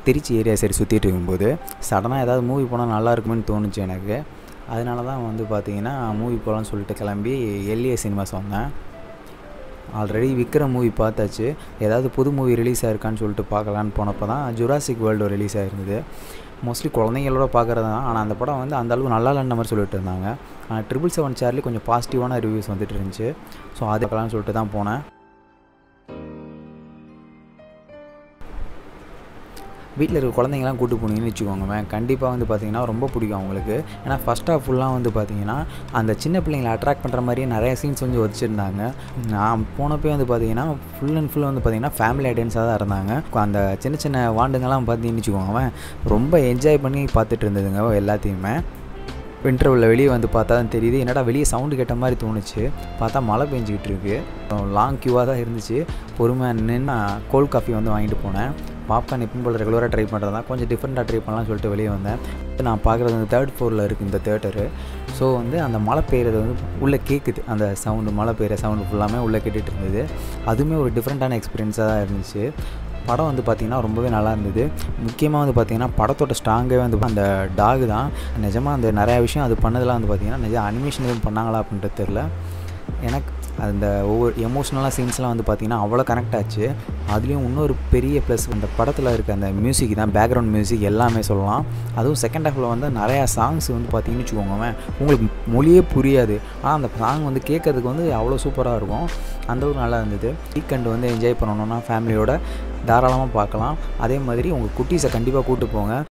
Trichy area side சுற்றிட்டு இருக்கும்போது சடனாக ஏதாவது மூவி போனால் நல்லா இருக்குமேன்னு தோணுச்சு எனக்கு அதனால தான் வந்து பார்த்தீங்கன்னா மூவி போகலான்னு சொல்லிட்டு கிளம்பி எல்ஏ சினிமாஸ் வந்தேன் ஆல்ரெடி விக்ரம் மூவி பார்த்தாச்சு ஏதாவது புது மூவி ரிலீஸ் ஆயிருக்கான்னு சொல்லிட்டு பார்க்கலான்னு போனப்போ தான் ஜுராசிக் வேர்ல்டு ரிலீஸ் ஆயிருந்தது மோஸ்ட்லி குழந்தைங்களோட பார்க்குறது தான் ஆனால் அந்த படம் வந்து அந்த அளவுக்கு நல்லா இல்லைன்ற மாதிரி சொல்லிட்டு இருந்தாங்க ஆனால் ட்ரிபிள் செவன் சார்லி கொஞ்சம் பாசிட்டிவான ரிவ்யூஸ் வந்துட்டு இருந்துச்சு ஸோ அது பார்க்கலான்னு சொல்லிட்டு தான் போனேன் வீட்டில் இருக்க குழந்தைங்களாம் கூட்டு போனீங்கன்னு வச்சுக்கோங்க கண்டிப்பாக வந்து பார்த்தீங்கன்னா ரொம்ப பிடிக்கும் அவங்களுக்கு ஏன்னா ஃபஸ்ட் ஆஃப் ஃபுல்லாக வந்து பார்த்தீங்கன்னா அந்த சின்ன பிள்ளைங்களை அட்ராக்ட் பண்ணுற மாதிரியே நிறைய சீன்ஸ் வந்து வச்சுருந்தாங்க நான் போனப்போ வந்து பார்த்தீங்கன்னா ஃபுல் அண்ட் ஃபுல் வந்து பார்த்தீங்கன்னா ஃபேமிலி ஐடென்ஸாக தான் இருந்தாங்க அந்த சின்ன சின்ன வாண்டுங்கெல்லாம் பார்த்தீங்கன்னு வச்சுக்கோங்க ரொம்ப என்ஜாய் பண்ணி பார்த்துட்டு இருந்ததுங்க எல்லாத்தையுமே இன்டர்வலில் வெளியே வந்து பார்த்தா தான் தெரியுது என்னடா வெளியே சவுண்டு கேட்ட மாதிரி தோணுச்சு பார்த்தா மழை பெஞ்சிக்கிட்டு இருக்கு லாங் க்யூவாக தான் இருந்துச்சு பொறுமையாக நின்று கோல்ட் காஃபி வந்து வாங்கிட்டு போனேன் பாப்கார்ன் எப்பவும் போல் ரெகுலராக ட்ரை பண்ணுறது தான் கொஞ்சம் டிஃப்ரெண்ட்டாக ட்ரை பண்ணலாம்னு சொல்லிட்டு வெளியே வந்தேன் நான் பார்க்குறது வந்து தேர்ட் ஃப்ளோரில் இருக்குது இந்த தேட்டரு ஸோ வந்து அந்த மழை பெய்கிறது வந்து உள்ளே கேட்குது அந்த சவுண்டு மழை பெய்கிற சவுண்டு ஃபுல்லாமே உள்ளே கேட்டுட்டு இருந்தது அதுவுமே ஒரு டிஃப்ரெண்ட்டான எக்ஸ்பீரியன்ஸாக தான் இருந்துச்சு படம் வந்து பார்த்திங்கன்னா ரொம்பவே நல்லா இருந்தது முக்கியமாக வந்து பார்த்திங்கன்னா படத்தோட ஸ்ட்ராங்கே வந்து அந்த டாக் தான் நிஜமாக அந்த நிறையா விஷயம் அது பண்ணதெல்லாம் வந்து பார்த்திங்கன்னா நிஜம் அனிமேஷன் எதுவும் பண்ணாங்களா அப்படின்றது தெரில எனக்கு அந்த ஒவ்வொரு எமோஷ்னலாக சீன்ஸ்லாம் வந்து பார்த்திங்கன்னா அவ்வளோ கனெக்ட் ஆச்சு அதுலேயும் இன்னொரு பெரிய ப்ளஸ் அந்த படத்தில் இருக்க அந்த மியூசிக் தான் பேக்ரவுண்ட் மியூசிக் எல்லாமே சொல்லலாம் அதுவும் செகண்ட் ஹாஃபில் வந்து நிறையா சாங்ஸ் வந்து பார்த்தீங்கன்னு வச்சுக்கோங்க உங்களுக்கு மொழியே புரியாது ஆனால் அந்த சாங் வந்து கேட்கறதுக்கு வந்து அவ்வளோ சூப்பராக இருக்கும் அந்தளவுக்கு நல்லா இருந்தது வீக்கெண்டு வந்து என்ஜாய் பண்ணணுன்னா ஃபேமிலியோட தாராளமாக பார்க்கலாம் அதே மாதிரி உங்கள் குட்டீஸை கண்டிப்பாக கூப்பிட்டு போங்க